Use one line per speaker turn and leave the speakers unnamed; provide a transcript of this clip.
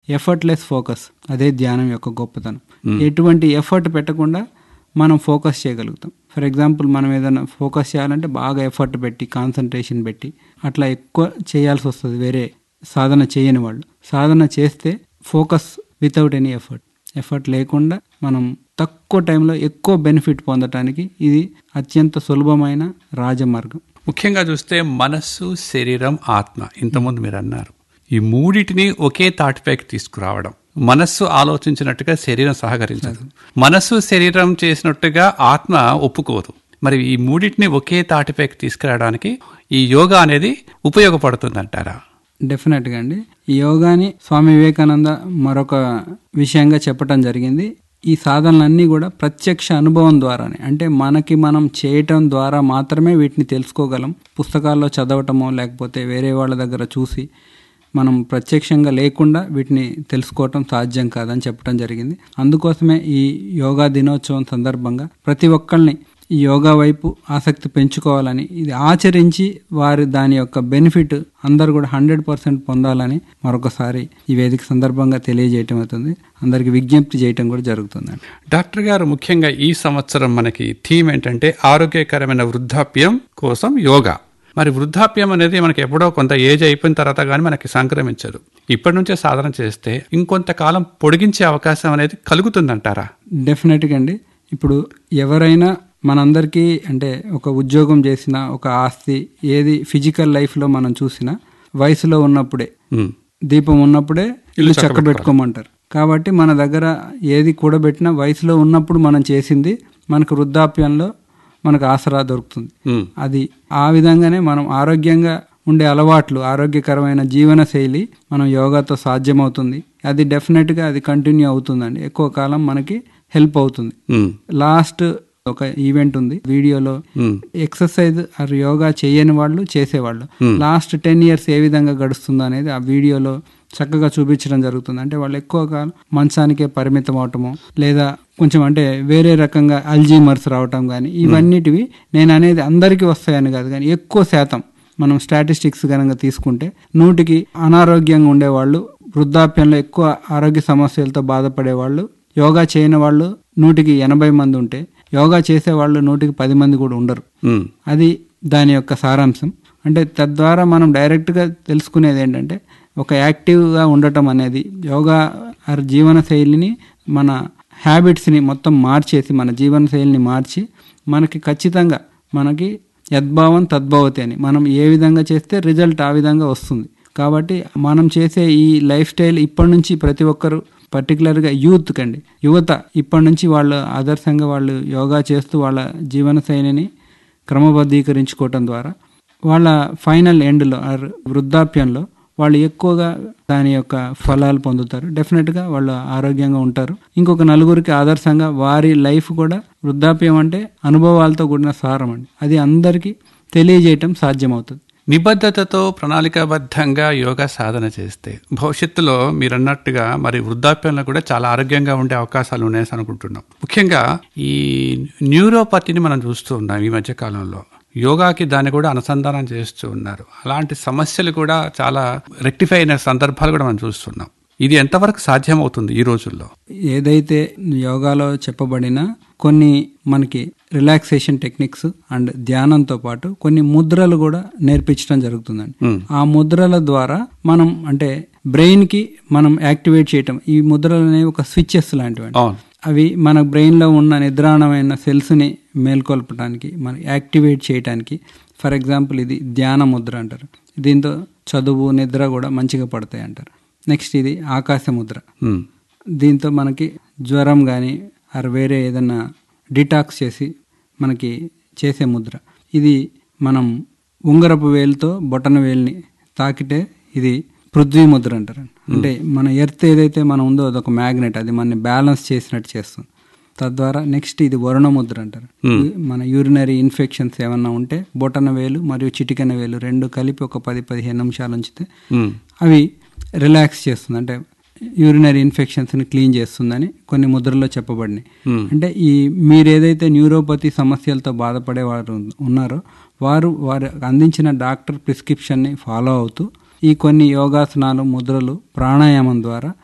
Effortless focus అదే ధ్యానం యొక్క గొప్పతనం ఎటువంటి ఎఫర్ట్ పెట్టకుండా మనం ఫోకస్ చేయగలుగుతాం ఫర్ ఎగ్జాంపుల్ మనం ఏదైనా ఫోకస్ చేయాలంటే బాగా ఎఫర్ట్ పెట్టి కాన్సన్ట్రేషన్ పెట్టి అట్లా ఎక్కువ చేయాల్సి వస్తుంది వేరే సాధన చేయని వాళ్ళు సాధన చేస్తే focus without any effort effort లేకుండా మనం తక్కువ టైంలో ఎక్కువ బెనిఫిట్ పొందటానికి ఇది అత్యంత సులభమైన రాజమార్గం
ముఖ్యంగా చూస్తే మనస్సు శరీరం ఆత్మ ఇంతకుముందు మీరు అన్నారు ఈ మూడిటిని ఒకే తాటిపైకి తీసుకురావడం మనస్సు ఆలోచించినట్టుగా శరీరం సహకరించదు మనస్సు శరీరం చేసినట్టుగా ఆత్మ ఒప్పుకోదు మరి ఈ మూడింటిని ఒకే తాటిపైకి తీసుకురావడానికి ఈ యోగా అనేది ఉపయోగపడుతుందంటారా
డెఫినెట్గా అండి ఈ యోగాని స్వామి వివేకానంద మరొక విషయంగా చెప్పటం జరిగింది ఈ సాధనలన్నీ కూడా ప్రత్యక్ష అనుభవం ద్వారానే అంటే మనకి మనం చేయటం ద్వారా మాత్రమే వీటిని తెలుసుకోగలం పుస్తకాల్లో చదవటమో లేకపోతే వేరే వాళ్ళ దగ్గర చూసి మనం ప్రత్యక్షంగా లేకుండా వీటిని తెలుసుకోవటం సాధ్యం కాదని చెప్పడం జరిగింది అందుకోసమే ఈ యోగా దినోత్సవం సందర్భంగా ప్రతి ఒక్కరిని ఈ యోగా వైపు ఆసక్తి పెంచుకోవాలని ఇది ఆచరించి వారి దాని యొక్క బెనిఫిట్ అందరు కూడా హండ్రెడ్ పర్సెంట్ పొందాలని మరొకసారి ఈ వేదిక సందర్భంగా తెలియజేయటం అవుతుంది అందరికి విజ్ఞప్తి చేయటం కూడా జరుగుతుందండి
డాక్టర్ గారు ముఖ్యంగా ఈ సంవత్సరం మనకి థీమ్ ఏంటంటే ఆరోగ్యకరమైన వృద్ధాప్యం కోసం యోగా మరి వృద్ధాప్యం అనేది మనకి ఎప్పుడో కొంత ఏజ్ అయిపోయిన తర్వాత కానీ మనకి సంక్రమించదు ఇప్పటి నుంచే సాధన చేస్తే ఇంకొంతకాలం పొడిగించే అవకాశం అనేది కలుగుతుందంటారా
డెఫినెట్గా అండి ఇప్పుడు ఎవరైనా మనందరికీ అంటే ఒక ఉద్యోగం చేసిన ఒక ఆస్తి ఏది ఫిజికల్ లైఫ్లో మనం చూసినా వయసులో ఉన్నప్పుడే
ఉమ్,
దీపం ఉన్నప్పుడే ఇల్లు చక్కబెట్టుకోమంటారు కాబట్టి మన దగ్గర ఏది కూడబెట్టినా వయసులో ఉన్నప్పుడు మనం చేసింది మనకు వృద్ధాప్యంలో మనకు ఆసరా దొరుకుతుంది
ఉమ్,
అది ఆ విధంగానే మనం ఆరోగ్యంగా ఉండే అలవాట్లు ఆరోగ్యకరమైన జీవన శైలి మనం యోగాతో సాధ్యమవుతుంది అది డెఫినెట్గా అది కంటిన్యూ అవుతుందండి ఎక్కువ కాలం మనకి హెల్ప్ అవుతుంది
ఉమ్,
లాస్ట్ ఒక ఈవెంట్ ఉంది వీడియోలో
ఉమ్,
ఎక్సర్సైజ్ ఆర్ యోగా చేయని వాళ్ళు చేసేవాళ్ళు లాస్ట్ టెన్ ఇయర్స్ ఏ విధంగా గడుస్తుందో అనేది ఆ వీడియోలో చక్కగా చూపించడం జరుగుతుంది అంటే వాళ్ళు ఎక్కువ కాలం మంచానికే పరిమితం అవటము లేదా కొంచెం అంటే వేరే రకంగా అల్జీమర్స్ రావటం కానీ ఇవన్నిటివి నేను అనేది అందరికీ వస్తాయని కాదు కానీ ఎక్కువ శాతం మనం స్టాటిస్టిక్స్ కనుక తీసుకుంటే నూటికి అనారోగ్యంగా ఉండేవాళ్ళు వృద్ధాప్యంలో ఎక్కువ ఆరోగ్య సమస్యలతో బాధపడే వాళ్ళు యోగా చేయని వాళ్ళు నూటికి ఎనభై మంది ఉంటే యోగా చేసే వాళ్ళు నూటికి పది మంది కూడా ఉండరు
ఉమ్,
అది దాని యొక్క సారాంశం అంటే తద్వారా మనం డైరెక్ట్గా తెలుసుకునేది ఏంటంటే ఒక యాక్టివ్గా ఉండటం అనేది యోగా ఆర్ జీవన శైలిని మన హ్యాబిట్స్ని మొత్తం మార్చేసి మన జీవన శైలిని మార్చి మనకి ఖచ్చితంగా మనకి యద్భావం తద్భవతి అని మనం ఏ విధంగా చేస్తే రిజల్ట్ ఆ విధంగా వస్తుంది కాబట్టి మనం చేసే ఈ లైఫ్ స్టైల్ ఇప్పటి నుంచి ప్రతి ఒక్కరు పర్టికులర్గా యూత్ కండి యువత ఇప్పటి నుంచి వాళ్ళు ఆదర్శంగా వాళ్ళు యోగా చేస్తూ వాళ్ళ జీవన శైలిని క్రమబద్ధీకరించుకోవటం ద్వారా వాళ్ళ ఫైనల్ ఎండ్లో ఆర్ వృద్ధాప్యంలో వాళ్ళు ఎక్కువగా దాని యొక్క ఫలాలు పొందుతారు డెఫినెట్గా వాళ్ళు ఆరోగ్యంగా ఉంటారు ఇంకొక నలుగురికి ఆదర్శంగా వారి లైఫ్ కూడా వృద్ధాప్యం అంటే అనుభవాలతో కూడిన సారం అండి అది అందరికీ తెలియజేయటం సాధ్యమవుతుంది
నిబద్ధతతో ప్రణాళికాబద్ధంగా యోగా సాధన చేస్తే భవిష్యత్తులో మీరు అన్నట్టుగా మరి వృద్ధాప్యంలో కూడా చాలా ఆరోగ్యంగా ఉండే అవకాశాలు ఉన్నాయని అనుకుంటున్నాం ముఖ్యంగా ఈ న్యూరోపతిని మనం చూస్తూ ఉన్నాం ఈ మధ్య కాలంలో యోగాకి దాన్ని కూడా అనుసంధానం చేస్తూ ఉన్నారు అలాంటి సమస్యలు కూడా చాలా రెక్టిఫై అయిన సందర్భాలు కూడా మనం చూస్తున్నాం ఇది ఎంతవరకు సాధ్యమవుతుంది ఈ రోజుల్లో
ఏదైతే యోగాలో చెప్పబడిన కొన్ని మనకి రిలాక్సేషన్ టెక్నిక్స్ అండ్ ధ్యానంతో పాటు కొన్ని ముద్రలు కూడా నేర్పించడం జరుగుతుందండి
Hmm.
ఆ ముద్రల ద్వారా మనం అంటే బ్రెయిన్ కి మనం యాక్టివేట్ చేయటం ఈ ముద్రలు అనేవి ఒక స్విచ్చెస్ లాంటివి
అవును
అవి మన బ్రెయిన్లో ఉన్న నిద్రాణమైన సెల్స్ని మేల్కొల్పడానికి మన యాక్టివేట్ చేయడానికి ఫర్ ఎగ్జాంపుల్ ఇది ధ్యాన ముద్ర అంటారు దీంతో చదువు నిద్ర కూడా మంచిగా పడతాయి అంటారు నెక్స్ట్ ఇది ఆకాశ ముద్ర
ఉమ్,
దీంతో మనకి జ్వరం కానీ ఆర్ వేరే ఏదన్నా డిటాక్స్ చేసి మనకి చేసే ముద్ర ఇది మనం ఉంగరపు వేలుతో బొటన వేలుని తాకితే ఇది పృథ్వీ ముద్ర అంటారు అంటే మన ఎర్త్ ఏదైతే మనం ఉందో అదొక మ్యాగ్నెట్ అది మనని బ్యాలెన్స్ చేసినట్టు చేస్తుంది తద్వారా నెక్స్ట్ ఇది వరుణ ముద్ర అంటారు మన యూరినరీ ఇన్ఫెక్షన్స్ ఏమన్నా ఉంటే బొటన వేలు మరియు చిటికెన వేలు రెండు కలిపి ఒక పది పదిహేను నిమిషాలు ఉంచితే
ఉమ్,
అవి రిలాక్స్ చేస్తుంది అంటే యూరినరీ ఇన్ఫెక్షన్స్ని క్లీన్ చేస్తుందని కొన్ని ముద్రల్లో చెప్పబడినాయి
Hmm.
అంటే ఈ మీరు ఏదైతే న్యూరోపతి సమస్యలతో బాధపడే వారు ఉన్నారో వారు వారు అందించిన డాక్టర్ ప్రిస్క్రిప్షన్ని ఫాలో అవుతూ ఈ కొన్ని యోగాసనాలు ముద్రలు ప్రాణాయామం ద్వారా